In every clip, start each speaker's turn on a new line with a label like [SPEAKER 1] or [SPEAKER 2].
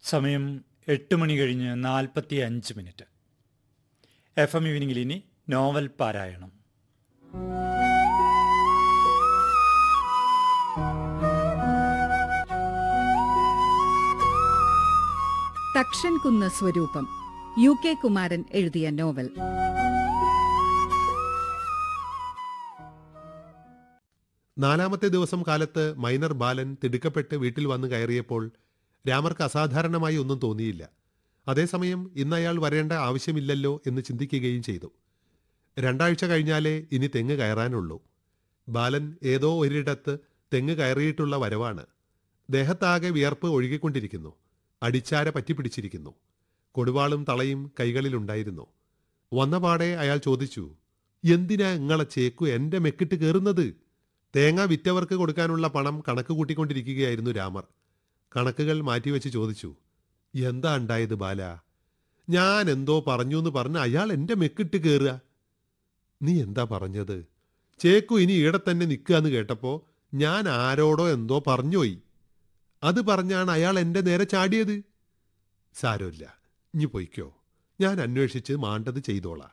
[SPEAKER 1] സമയം എട്ട് മണി കഴിഞ്ഞ് നാൽപ്പത്തി അഞ്ച് മിനിറ്റ് എഫ് എം ഈവനിങ്ങിൽ ഇനി നോവൽ പാരായണം
[SPEAKER 2] തക്ഷൻ കുന്ന് സ്വരൂപം യു കെ കുമാരൻ എഴുതിയ നോവൽ
[SPEAKER 3] നാലാമത്തെ ദിവസം കാലത്ത് മൈനർ ബാലൻ തിടുക്കപ്പെട്ട് വീട്ടിൽ വന്ന് കയറിയപ്പോൾ രാമർക്ക് അസാധാരണമായി ഒന്നും തോന്നിയില്ല അതേസമയം ഇന്ന് അയാൾ വരേണ്ട ആവശ്യമില്ലല്ലോ എന്ന് ചിന്തിക്കുകയും ചെയ്തു രണ്ടാഴ്ച കഴിഞ്ഞാലേ ഇനി തെങ്ങ് കയറാനുള്ളൂ ബാലൻ ഏതോ ഒരിടത്ത് തെങ്ങ് കയറിയിട്ടുള്ള വരവാണ് ദേഹത്താകെ വിയർപ്പ് ഒഴുകിക്കൊണ്ടിരിക്കുന്നു അടിച്ചാര പറ്റിപ്പിടിച്ചിരിക്കുന്നു കൊടുവാളും തളയും കൈകളിലുണ്ടായിരുന്നു വന്നപാടെ അയാൾ ചോദിച്ചു എന്തിനാ ഇങ്ങളെ ചേക്കു എന്റെ മെക്കിട്ട് കയറുന്നത് തേങ്ങ വിറ്റവർക്ക് കൊടുക്കാനുള്ള പണം കണക്ക് കൂട്ടിക്കൊണ്ടിരിക്കുകയായിരുന്നു രാമർ കണക്കുകൾ മാറ്റിവെച്ച് ചോദിച്ചു എന്താ ഉണ്ടായത് ബാല ഞാൻ എന്തോ പറഞ്ഞു എന്ന് പറഞ്ഞ് അയാൾ എന്റെ മെക്കിട്ട് കയറുക നീ എന്താ പറഞ്ഞത് ചേക്കു ഇനി ഈടെ തന്നെ നിൽക്കുക എന്ന് കേട്ടപ്പോ ഞാൻ ആരോടോ എന്തോ പറഞ്ഞുപോയി അത് പറഞ്ഞാണ് അയാൾ എന്റെ നേരെ ചാടിയത് സാരമില്ല ഇനി പൊയ്ക്കോ ഞാൻ അന്വേഷിച്ച് മാണ്ടത് ചെയ്തോളാം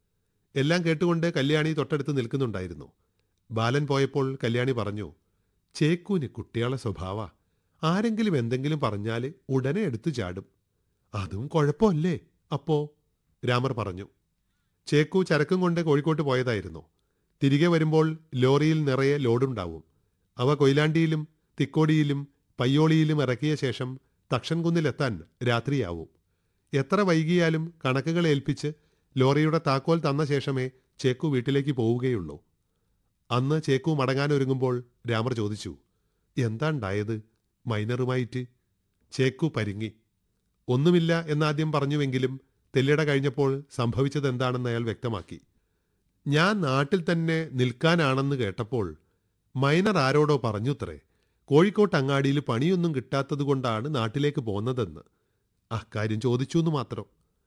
[SPEAKER 3] എല്ലാം കേട്ടുകൊണ്ട് കല്യാണി തൊട്ടടുത്ത് നിൽക്കുന്നുണ്ടായിരുന്നു ബാലൻ പോയപ്പോൾ കല്യാണി പറഞ്ഞു ചേക്കൂന് കുട്ടികളെ സ്വഭാവ ആരെങ്കിലും എന്തെങ്കിലും പറഞ്ഞാൽ ഉടനെ എടുത്തു ചാടും അതും കുഴപ്പമല്ലേ അപ്പോ രാമർ പറഞ്ഞു ചേക്കു ചരക്കും കൊണ്ട് കോഴിക്കോട്ട് പോയതായിരുന്നു തിരികെ വരുമ്പോൾ ലോറിയിൽ നിറയെ ലോഡുണ്ടാവും അവ കൊയിലാണ്ടിയിലും തിക്കോടിയിലും പയ്യോളിയിലും ഇറക്കിയ ശേഷം തക്ഷൻകുന്നിലെത്താൻ രാത്രിയാവും എത്ര വൈകിയാലും കണക്കുകൾ ഏൽപ്പിച്ച് ലോറിയുടെ താക്കോൽ തന്ന ശേഷമേ ചേക്കു വീട്ടിലേക്ക് പോവുകയുള്ളൂ അന്ന് ചേക്കു മടങ്ങാനൊരുങ്ങുമ്പോൾ രാമർ ചോദിച്ചു എന്താ ഉണ്ടായത് മൈനറുമായിട്ട് ചേക്കു പരിങ്ങി ഒന്നുമില്ല എന്നാദ്യം പറഞ്ഞുവെങ്കിലും തെല്ലിട കഴിഞ്ഞപ്പോൾ സംഭവിച്ചത് എന്താണെന്ന് അയാൾ വ്യക്തമാക്കി ഞാൻ നാട്ടിൽ തന്നെ നിൽക്കാനാണെന്ന് കേട്ടപ്പോൾ മൈനർ ആരോടോ പറഞ്ഞുത്രേ കോഴിക്കോട്ട് അങ്ങാടിയിൽ പണിയൊന്നും കിട്ടാത്തതുകൊണ്ടാണ് നാട്ടിലേക്ക് പോന്നതെന്ന് അക്കാര്യം ചോദിച്ചു എന്ന് മാത്രം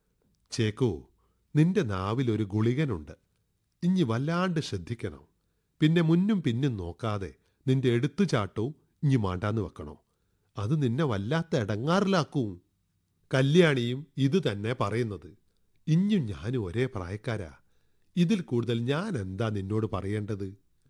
[SPEAKER 3] ചേക്കു നിന്റെ നാവിൽ ഒരു ഗുളികനുണ്ട് ഇഞ്ഞി വല്ലാണ്ട് ശ്രദ്ധിക്കണം പിന്നെ മുന്നും പിന്നും നോക്കാതെ നിന്റെ എടുത്തുചാട്ടവും ഇഞ്ഞി മാണ്ടാന്ന് വെക്കണോ അത് നിന്നെ വല്ലാത്ത ഇടങ്ങാറിലാക്കും കല്യാണിയും ഇത് തന്നെ പറയുന്നത് ഇഞ്ഞും ഞാനും ഒരേ പ്രായക്കാരാ ഇതിൽ കൂടുതൽ ഞാൻ എന്താ നിന്നോട് പറയേണ്ടത്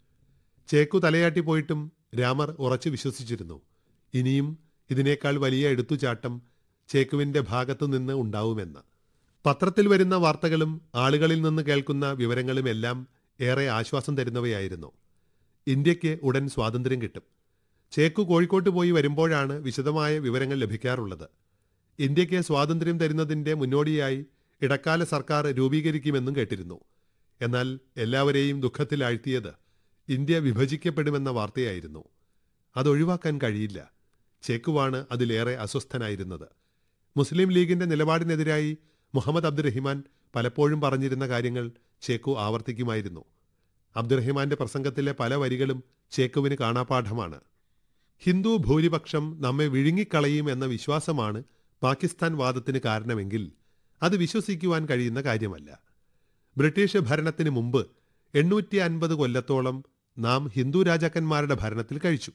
[SPEAKER 3] ചേക്കു തലയാട്ടി പോയിട്ടും രാമർ ഉറച്ചു വിശ്വസിച്ചിരുന്നു ഇനിയും ഇതിനേക്കാൾ വലിയ എടുത്തുചാട്ടം ചേക്കുവിന്റെ ഭാഗത്തു നിന്ന് ഉണ്ടാവുമെന്ന് പത്രത്തിൽ വരുന്ന വാർത്തകളും ആളുകളിൽ നിന്ന് കേൾക്കുന്ന വിവരങ്ങളുമെല്ലാം ഏറെ ആശ്വാസം തരുന്നവയായിരുന്നു ഇന്ത്യക്ക് ഉടൻ സ്വാതന്ത്ര്യം കിട്ടും ചേക്കു കോഴിക്കോട്ട് പോയി വരുമ്പോഴാണ് വിശദമായ വിവരങ്ങൾ ലഭിക്കാറുള്ളത് ഇന്ത്യക്ക് സ്വാതന്ത്ര്യം തരുന്നതിന്റെ മുന്നോടിയായി ഇടക്കാല സർക്കാർ രൂപീകരിക്കുമെന്നും കേട്ടിരുന്നു എന്നാൽ എല്ലാവരെയും ദുഃഖത്തിലാഴ്ത്തിയത് ഇന്ത്യ വിഭജിക്കപ്പെടുമെന്ന വാർത്തയായിരുന്നു അതൊഴിവാക്കാൻ കഴിയില്ല ചേക്കുവാണ് അതിലേറെ അസ്വസ്ഥനായിരുന്നത് മുസ്ലിം ലീഗിന്റെ നിലപാടിനെതിരായി മുഹമ്മദ് അബ്ദുറഹിമാൻ പലപ്പോഴും പറഞ്ഞിരുന്ന കാര്യങ്ങൾ ചേക്കു ആവർത്തിക്കുമായിരുന്നു അബ്ദുറഹിമാന്റെ പ്രസംഗത്തിലെ പല വരികളും ചേക്കുവിന് കാണാപാഠമാണ് ഹിന്ദു ഭൂരിപക്ഷം നമ്മെ വിഴുങ്ങിക്കളയും എന്ന വിശ്വാസമാണ് പാകിസ്ഥാൻ വാദത്തിന് കാരണമെങ്കിൽ അത് വിശ്വസിക്കുവാൻ കഴിയുന്ന കാര്യമല്ല ബ്രിട്ടീഷ് ഭരണത്തിന് മുമ്പ് എണ്ണൂറ്റി അൻപത് കൊല്ലത്തോളം നാം ഹിന്ദു രാജാക്കന്മാരുടെ ഭരണത്തിൽ കഴിച്ചു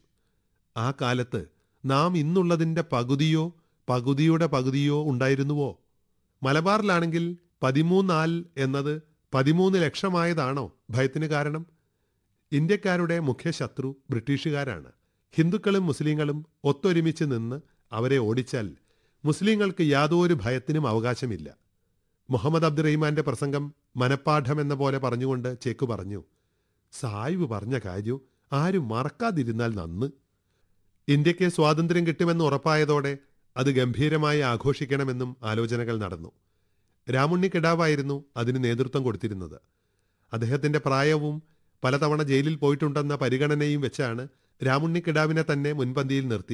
[SPEAKER 3] ആ കാലത്ത് നാം ഇന്നുള്ളതിൻ്റെ പകുതിയോ പകുതിയുടെ പകുതിയോ ഉണ്ടായിരുന്നുവോ മലബാറിലാണെങ്കിൽ പതിമൂന്നാൽ എന്നത് പതിമൂന്ന് ലക്ഷമായതാണോ ഭയത്തിന് കാരണം ഇന്ത്യക്കാരുടെ മുഖ്യ ശത്രു ബ്രിട്ടീഷുകാരാണ് ഹിന്ദുക്കളും മുസ്ലിങ്ങളും ഒത്തൊരുമിച്ച് നിന്ന് അവരെ ഓടിച്ചാൽ മുസ്ലിങ്ങൾക്ക് യാതൊരു ഭയത്തിനും അവകാശമില്ല മുഹമ്മദ് അബ്ദുറഹിമാന്റെ പ്രസംഗം മനപ്പാഠമെന്ന പോലെ പറഞ്ഞുകൊണ്ട് ചേക്കു പറഞ്ഞു സായിബ് പറഞ്ഞ കാര്യം ആരും മറക്കാതിരുന്നാൽ നന്ന് ഇന്ത്യക്ക് സ്വാതന്ത്ര്യം കിട്ടുമെന്ന് ഉറപ്പായതോടെ അത് ഗംഭീരമായി ആഘോഷിക്കണമെന്നും ആലോചനകൾ നടന്നു രാമുണ്ണി കിടാവായിരുന്നു അതിന് നേതൃത്വം കൊടുത്തിരുന്നത് അദ്ദേഹത്തിന്റെ പ്രായവും പലതവണ ജയിലിൽ പോയിട്ടുണ്ടെന്ന പരിഗണനയും വെച്ചാണ് രാമുണ്ണി കിടാവിനെ തന്നെ മുൻപന്തിയിൽ നിർത്തി